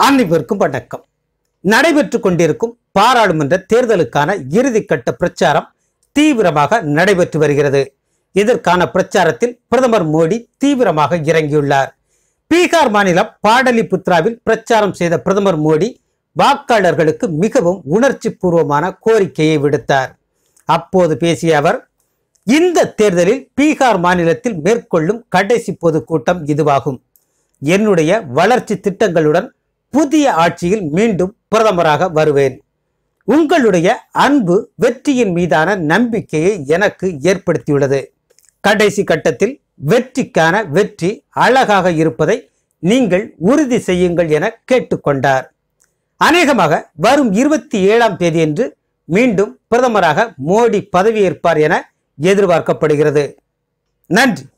அனைவருக்கும் வணக்கம் நடைபெற்றுக் கொண்டிருக்கும் பாராளுமன்ற தேர்தலுக்கான இறுதிக்கட்ட பிரச்சாரம் தீவிரமாக நடைபெற்று வருகிறது இதற்கான பிரச்சாரத்தில் பிரதமர் மோடி தீவிரமாக இறங்கியுள்ளார் பீகார் மாநிலம் பாடலிபுத்ராவில் பிரச்சாரம் செய்த பிரதமர் மோடி வாக்காளர்களுக்கு மிகவும் உணர்ச்சி பூர்வமான கோரிக்கையை விடுத்தார் அப்போது பேசிய அவர் இந்த தேர்தலில் பீகார் மாநிலத்தில் மேற்கொள்ளும் கடைசி பொதுக்கூட்டம் இதுவாகும் என்னுடைய வளர்ச்சி திட்டங்களுடன் புதிய ஆட்சியில் மீண்டும் பிரதமராக வருவேன் உங்களுடைய அன்பு வெற்றியின் மீதான நம்பிக்கையை எனக்கு ஏற்படுத்தியுள்ளது கடைசி கட்டத்தில் வெற்றிக்கான வெற்றி அழகாக இருப்பதை நீங்கள் உறுதி செய்யுங்கள் என கேட்டுக்கொண்டார் அநேகமாக வரும் இருபத்தி ஏழாம் தேதியன்று மீண்டும் பிரதமராக மோடி பதவியேற்பார் என எதிர்பார்க்கப்படுகிறது நன்றி